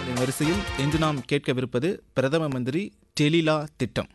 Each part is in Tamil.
இதன் வரிசையில் இன்று நாம் கேட்கவிருப்பது பிரதம மந்திரி டெலிலா திட்டம்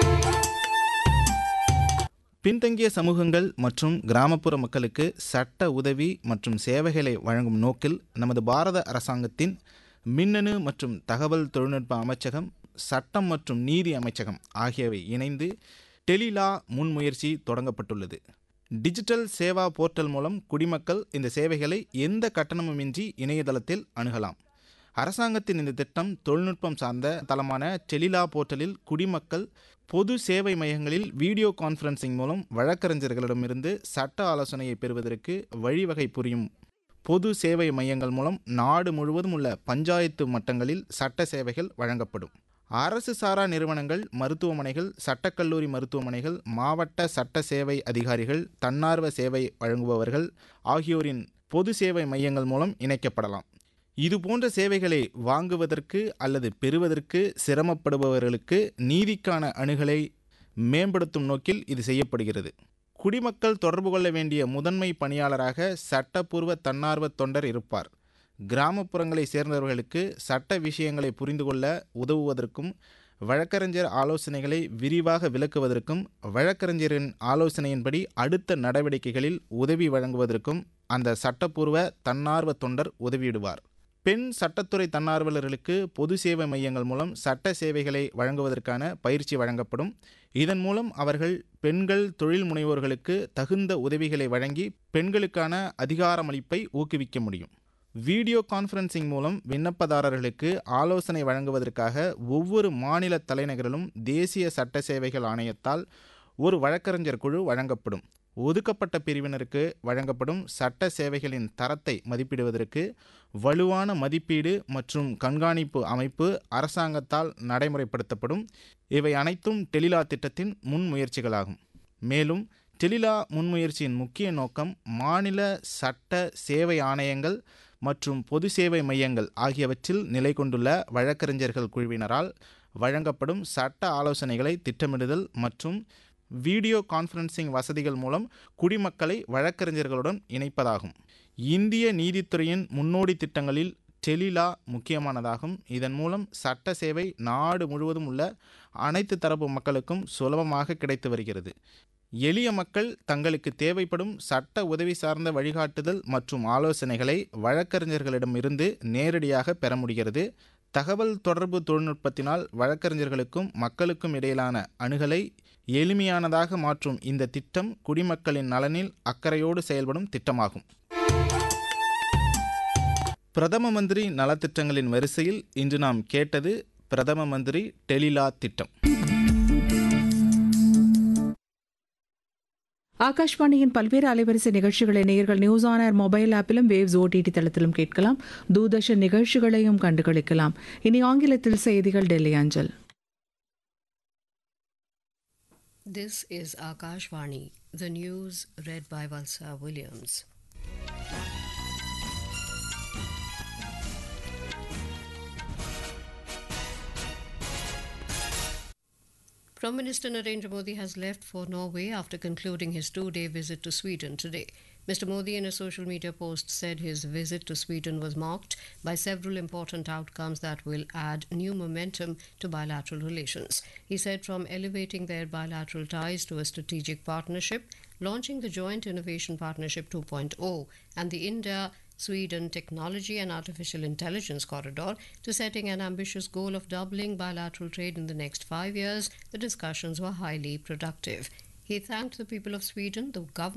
பின்தங்கிய சமூகங்கள் மற்றும் கிராமப்புற மக்களுக்கு சட்ட உதவி மற்றும் சேவைகளை வழங்கும் நோக்கில் நமது பாரத அரசாங்கத்தின் மின்னணு மற்றும் தகவல் தொழில்நுட்ப அமைச்சகம் சட்டம் மற்றும் நீதி அமைச்சகம் ஆகியவை இணைந்து டெலிலா முன்முயற்சி தொடங்கப்பட்டுள்ளது டிஜிட்டல் சேவா போர்ட்டல் மூலம் குடிமக்கள் இந்த சேவைகளை எந்த கட்டணமுமின்றி இணையதளத்தில் அணுகலாம் அரசாங்கத்தின் இந்த திட்டம் தொழில்நுட்பம் சார்ந்த தளமான டெலிலா போர்ட்டலில் குடிமக்கள் பொது சேவை மையங்களில் வீடியோ கான்ஃபரன்சிங் மூலம் வழக்கறிஞர்களிடமிருந்து சட்ட ஆலோசனையை பெறுவதற்கு வழிவகை புரியும் பொது சேவை மையங்கள் மூலம் நாடு முழுவதும் உள்ள பஞ்சாயத்து மட்டங்களில் சட்ட சேவைகள் வழங்கப்படும் அரசு சாரா நிறுவனங்கள் மருத்துவமனைகள் சட்டக்கல்லூரி மருத்துவமனைகள் மாவட்ட சட்ட சேவை அதிகாரிகள் தன்னார்வ சேவை வழங்குபவர்கள் ஆகியோரின் பொது சேவை மையங்கள் மூலம் இணைக்கப்படலாம் இது போன்ற சேவைகளை வாங்குவதற்கு அல்லது பெறுவதற்கு சிரமப்படுபவர்களுக்கு நீதிக்கான அணுகலை மேம்படுத்தும் நோக்கில் இது செய்யப்படுகிறது குடிமக்கள் தொடர்பு கொள்ள வேண்டிய முதன்மை பணியாளராக சட்டப்பூர்வ தன்னார்வ தொண்டர் இருப்பார் கிராமப்புறங்களை சேர்ந்தவர்களுக்கு சட்ட விஷயங்களை புரிந்து கொள்ள உதவுவதற்கும் வழக்கறிஞர் ஆலோசனைகளை விரிவாக விளக்குவதற்கும் வழக்கறிஞரின் ஆலோசனையின்படி அடுத்த நடவடிக்கைகளில் உதவி வழங்குவதற்கும் அந்த சட்டப்பூர்வ தன்னார்வ தொண்டர் உதவியிடுவார் பெண் சட்டத்துறை தன்னார்வலர்களுக்கு பொது சேவை மையங்கள் மூலம் சட்ட சேவைகளை வழங்குவதற்கான பயிற்சி வழங்கப்படும் இதன் மூலம் அவர்கள் பெண்கள் தொழில் முனைவோர்களுக்கு தகுந்த உதவிகளை வழங்கி பெண்களுக்கான அதிகாரமளிப்பை ஊக்குவிக்க முடியும் வீடியோ கான்ஃபரன்சிங் மூலம் விண்ணப்பதாரர்களுக்கு ஆலோசனை வழங்குவதற்காக ஒவ்வொரு மாநில தலைநகரிலும் தேசிய சட்ட சேவைகள் ஆணையத்தால் ஒரு வழக்கறிஞர் குழு வழங்கப்படும் ஒதுக்கப்பட்ட பிரிவினருக்கு வழங்கப்படும் சட்ட சேவைகளின் தரத்தை மதிப்பிடுவதற்கு வலுவான மதிப்பீடு மற்றும் கண்காணிப்பு அமைப்பு அரசாங்கத்தால் நடைமுறைப்படுத்தப்படும் இவை அனைத்தும் டெலிலா திட்டத்தின் முன்முயற்சிகளாகும் மேலும் டெலிலா முன்முயற்சியின் முக்கிய நோக்கம் மாநில சட்ட சேவை ஆணையங்கள் மற்றும் பொது சேவை மையங்கள் ஆகியவற்றில் நிலை கொண்டுள்ள வழக்கறிஞர்கள் குழுவினரால் வழங்கப்படும் சட்ட ஆலோசனைகளை திட்டமிடுதல் மற்றும் வீடியோ கான்ஃபரன்சிங் வசதிகள் மூலம் குடிமக்களை வழக்கறிஞர்களுடன் இணைப்பதாகும் இந்திய நீதித்துறையின் முன்னோடி திட்டங்களில் டெலிலா முக்கியமானதாகும் இதன் மூலம் சட்ட சேவை நாடு முழுவதும் உள்ள அனைத்து தரப்பு மக்களுக்கும் சுலபமாக கிடைத்து வருகிறது எளிய மக்கள் தங்களுக்கு தேவைப்படும் சட்ட உதவி சார்ந்த வழிகாட்டுதல் மற்றும் ஆலோசனைகளை வழக்கறிஞர்களிடமிருந்து நேரடியாக பெற முடிகிறது தகவல் தொடர்பு தொழில்நுட்பத்தினால் வழக்கறிஞர்களுக்கும் மக்களுக்கும் இடையிலான அணுகலை எளிமையானதாக மாற்றும் இந்த திட்டம் குடிமக்களின் நலனில் அக்கறையோடு செயல்படும் திட்டமாகும் பிரதம மந்திரி நலத்திட்டங்களின் வரிசையில் இன்று நாம் கேட்டது பிரதம மந்திரி டெலிலா திட்டம் ஆகாஷ்வாணியின் பல்வேறு அலைவரிசை நிகழ்ச்சிகளை நேயர்கள் நியூஸ் ஆன் ஏர் மொபைல் ஆப்பிலும் வேவ்ஸ் ஓடிடி தளத்திலும் கேட்கலாம் தூர்தர்ஷன் நிகழ்ச்சிகளையும் கண்டுகளிக்கலாம் இனி ஆங்கிலத்தில் செய்திகள் டெல்லி அஞ்சல் This is Akashvani, the news read by Valsa Williams. Prime Minister Narendra Modi has left for Norway after concluding his two day visit to Sweden today. Mr. Modi, in a social media post, said his visit to Sweden was marked by several important outcomes that will add new momentum to bilateral relations. He said from elevating their bilateral ties to a strategic partnership, launching the Joint Innovation Partnership 2.0 and the India Sweden Technology and Artificial Intelligence Corridor to setting an ambitious goal of doubling bilateral trade in the next five years, the discussions were highly productive. He thanked the people of Sweden, the government,